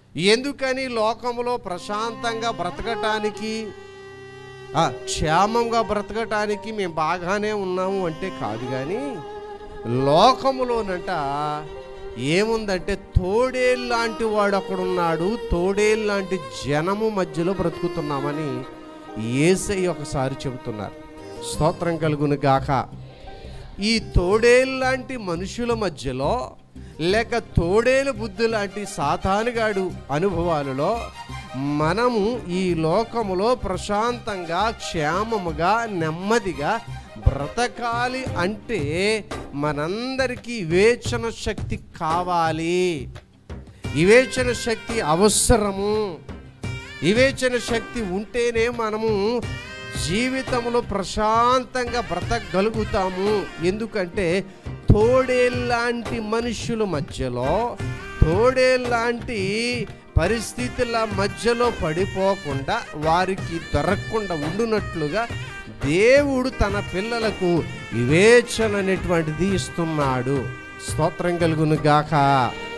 ఎందుకని లోకంలో ప్రశాంతంగా బ్రతకటానికి ఆ, క్షేమంగా బ్రతకటానికి మేము బాగానే ఉన్నాము అంటే కాదు కానీ లోకములోనంట ఏముందంటే తోడేళ్ళలాంటి వాడు అక్కడున్నాడు తోడేళ్ళలాంటి జనము మధ్యలో బ్రతుకుతున్నామని ఏసై ఒకసారి చెబుతున్నారు స్తోత్రం కలుగును గాక ఈ తోడేళ్ళలాంటి మనుషుల మధ్యలో లేక తోడేలు బుద్ధి లాంటి సాతానుగాడు అనుభవాలలో మనము ఈ లోకములో ప్రశాంతంగా క్షేమముగా నెమ్మదిగా బ్రతకాలి అంటే మనందరికీ వివేచన శక్తి కావాలి వివేచన శక్తి అవసరము వివేచన శక్తి ఉంటేనే మనము జీవితంలో ప్రశాంతంగా బ్రతకగలుగుతాము ఎందుకంటే తోడేలాంటి మనుషుల మధ్యలో తోడేలాంటి పరిస్థితుల మధ్యలో పడిపోకుండా వారికి దొరకకుండా ఉండునట్లుగా దేవుడు తన పిల్లలకు వివేచన అనేటువంటిది ఇస్తున్నాడు స్తోత్రం కలుగును గాక